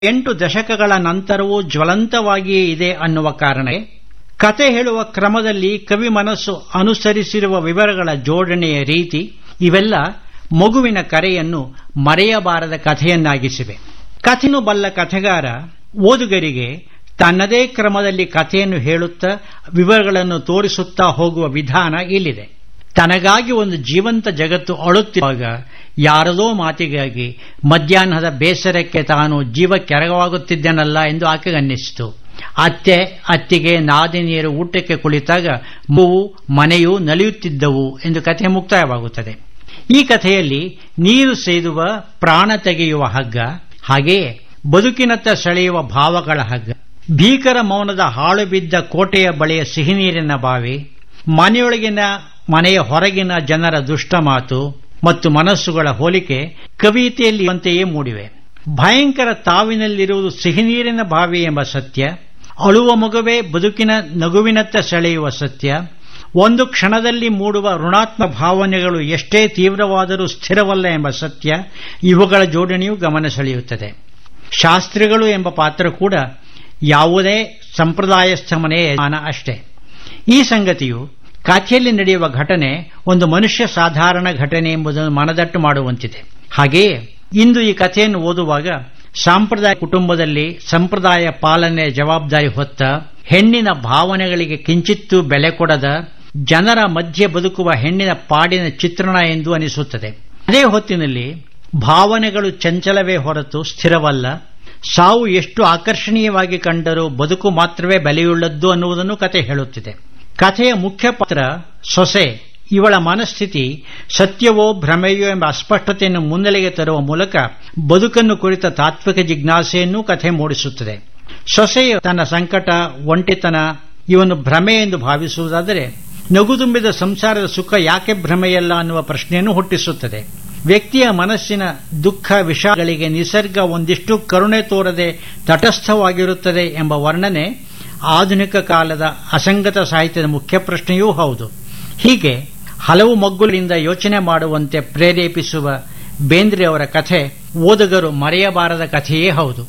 ಎಂಟು ದಶಕಗಳ ನಂತರವೂ ಜ್ವಲಂತವಾಗಿಯೇ ಇದೆ ಅನ್ನುವ ಕಾರಣ ಕತೆ ಹೇಳುವ ಕ್ರಮದಲ್ಲಿ ಕವಿ ಮನಸ್ಸು ಅನುಸರಿಸಿರುವ ವಿವರಗಳ ಜೋಡಣೆಯ ರೀತಿ ಇವೆಲ್ಲ ಮಗುವಿನ ಕರೆಯನ್ನು ಮರೆಯಬಾರದ ಕಥೆಯನ್ನಾಗಿಸಿವೆ ಕಥೆನು ಬಲ್ಲ ಕಥೆಗಾರ ಓದುಗರಿಗೆ ತನ್ನದೇ ಕ್ರಮದಲ್ಲಿ ಕಥೆಯನ್ನು ಹೇಳುತ್ತಾ ವಿವರಗಳನ್ನು ತೋರಿಸುತ್ತಾ ಹೋಗುವ ವಿಧಾನ ಇಲ್ಲಿದೆ ತನಗಾಗಿ ಒಂದು ಜೀವಂತ ಜಗತ್ತು ಅಳುತ್ತಿರುವಾಗ ಯಾರದೋ ಮಾತಿಗಾಗಿ ಮಧ್ಯಾಹ್ನದ ಬೇಸರಕ್ಕೆ ತಾನು ಜೀವ ಕೆರಗವಾಗುತ್ತಿದ್ದೆನಲ್ಲ ಎಂದು ಆಕೆಗನ್ನಿಸಿತು ಅತ್ತೆ ಅತ್ತಿಗೆ ನಾದಿನಿಯರು ಊಟಕ್ಕೆ ಕುಳಿತಾಗ ಮೂವು ಮನೆಯೂ ನಲಿಯುತ್ತಿದ್ದವು ಎಂದು ಕಥೆ ಮುಕ್ತಾಯವಾಗುತ್ತದೆ ಈ ಕಥೆಯಲ್ಲಿ ನೀರು ಸೇದುವ ಪ್ರಾಣ ತೆಗೆಯುವ ಹಗ್ಗ ಹಾಗೆಯೇ ಬದುಕಿನತ್ತ ಸೆಳೆಯುವ ಭಾವಗಳ ಹಗ್ಗ ಭೀಕರ ಮೌನದ ಹಾಳು ಬಿದ್ದ ಕೋಟೆಯ ಬಳಿಯ ಸಿಹಿನೀರಿನ ಬಾವಿ ಮನೆಯೊಳಗಿನ ಮನೆಯ ಹೊರಗಿನ ಜನರ ದುಷ್ಟ ಮಾತು ಮತ್ತು ಮನಸ್ಸುಗಳ ಹೋಲಿಕೆ ಕವಿತೆಯಲ್ಲಿ ಅಂತೆಯೇ ಮೂಡಿವೆ ಭಯಂಕರ ತಾವಿನಲ್ಲಿರುವುದು ಸಿಹಿನೀರಿನ ಬಾವಿ ಎಂಬ ಸತ್ಯ ಅಳುವ ಮಗುವೇ ಬದುಕಿನ ನಗುವಿನತ್ತ ಸೆಳೆಯುವ ಸತ್ಯ ಒಂದು ಕ್ಷಣದಲ್ಲಿ ಮೂಡುವ ಋಣಾತ್ಮ ಭಾವನೆಗಳು ಎಷ್ಟೇ ತೀವ್ರವಾದರೂ ಸ್ಥಿರವಲ್ಲ ಎಂಬ ಸತ್ಯ ಇವುಗಳ ಜೋಡಣೆಯು ಗಮನ ಸೆಳೆಯುತ್ತದೆ ಶಾಸ್ತ್ರಿಗಳು ಎಂಬ ಪಾತ್ರ ಕೂಡ ಯಾವುದೇ ಸಂಪ್ರದಾಯಸ್ಥ ಮನೆಯ ಯಜಮಾನ ಅಷ್ಟೇ ಈ ಸಂಗತಿಯು ಕಥೆಯಲ್ಲಿ ನಡೆಯುವ ಘಟನೆ ಒಂದು ಮನುಷ್ಯ ಸಾಧಾರಣ ಘಟನೆ ಎಂಬುದನ್ನು ಮನದಟ್ಟು ಮಾಡುವಂತಿದೆ ಹಾಗೆಯೇ ಇಂದು ಈ ಕಥೆಯನ್ನು ಓದುವಾಗ ಸಾಂಪ್ರದಾಯ ಕುಟುಂಬದಲ್ಲಿ ಸಂಪ್ರದಾಯ ಪಾಲನೆಯ ಜವಾಬ್ದಾರಿ ಹೊತ್ತ ಹೆಣ್ಣಿನ ಭಾವನೆಗಳಿಗೆ ಕಿಂಚಿತ್ತೂ ಬೆಲೆ ಕೊಡದ ಜನರ ಮಧ್ಯೆ ಬದುಕುವ ಹೆಣ್ಣಿನ ಪಾಡಿನ ಚಿತ್ರಣ ಎಂದು ಅನಿಸುತ್ತದೆ ಅದೇ ಹೊತ್ತಿನಲ್ಲಿ ಭಾವನೆಗಳು ಚಂಚಲವೇ ಹೊರತು ಸ್ಥಿರವಲ್ಲ ಸಾವು ಎಷ್ಟು ಆಕರ್ಷಣೀಯವಾಗಿ ಕಂಡರೂ ಬದುಕು ಮಾತ್ರವೇ ಬೆಲೆಯುಳ್ಳದ್ದು ಅನ್ನುವುದನ್ನು ಕತೆ ಹೇಳುತ್ತಿದೆ ಕಥೆಯ ಮುಖ್ಯ ಪಾತ್ರ ಸೊಸೆ ಇವಳ ಮನಸ್ಥಿತಿ ಸತ್ಯವೋ ಭ್ರಮೆಯೋ ಎಂಬ ಅಸ್ಪಷ್ಟತೆಯನ್ನು ಮುನ್ನೆಲೆಗೆ ತರುವ ಮೂಲಕ ಬದುಕನ್ನು ಕುರಿತ ತಾತ್ವಿಕ ಜಿಜ್ಞಾಸೆಯನ್ನೂ ಕಥೆ ಮೂಡಿಸುತ್ತದೆ ಸೊಸೆಯು ತನ್ನ ಸಂಕಟ ಒಂಟಿತನ ಇವನ್ನು ಭ್ರಮೆ ಎಂದು ಭಾವಿಸುವುದಾದರೆ ನಗು ತುಂಬಿದ ಸಂಸಾರದ ಸುಖ ಯಾಕೆ ಭ್ರಮೆಯಲ್ಲ ಅನ್ನುವ ಪ್ರಶ್ನೆಯನ್ನು ಹುಟ್ಟಿಸುತ್ತದೆ ವ್ಯಕ್ತಿಯ ಮನಸ್ಸಿನ ದುಃಖ ವಿಷಯಗಳಿಗೆ ನಿಸರ್ಗ ಒಂದಿಷ್ಟು ಕರುಣೆ ತೋರದೆ ತಟಸ್ಥವಾಗಿರುತ್ತದೆ ಎಂಬ ವರ್ಣನೆ ಆಧುನಿಕ ಕಾಲದ ಅಸಂಗತ ಸಾಹಿತ್ಯದ ಮುಖ್ಯ ಪ್ರಶ್ನೆಯೂ ಹೌದು ಹೀಗೆ ಹಲವು ಮಗ್ಗುಲಿಂದ ಯೋಚನೆ ಮಾಡುವಂತೆ ಪ್ರೇರೇಪಿಸುವ ಬೇಂದ್ರೆ ಅವರ ಕಥೆ ಓದುಗರು ಮರೆಯಬಾರದ ಕಥೆಯೇ ಹೌದು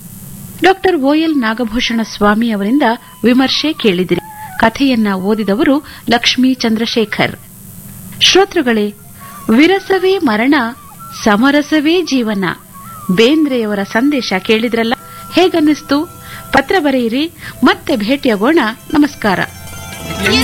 ಡಾಕ್ಟರ್ ಓಎಲ್ ನಾಗಭೂಷಣ ಸ್ವಾಮಿ ಅವರಿಂದ ವಿಮರ್ಶೆ ಕೇಳಿದಿರಿ ಕಥೆಯನ್ನ ಓದಿದವರು ಲಕ್ಷ್ಮೀ ಚಂದ್ರಶೇಖರ್ ಶ್ರೋತೃಗಳೇ ವಿರಸವೇ ಮರಣ ಸಮರಸವೇ ಜೀವನ ಬೇಂದ್ರೆಯವರ ಸಂದೇಶ ಕೇಳಿದ್ರಲ್ಲ ಹೇಗನ್ನಿಸ್ತು ಪತ್ರ ಬರೆಯಿರಿ ಮತ್ತೆ ಭೇಟಿಯಾಗೋಣ ನಮಸ್ಕಾರ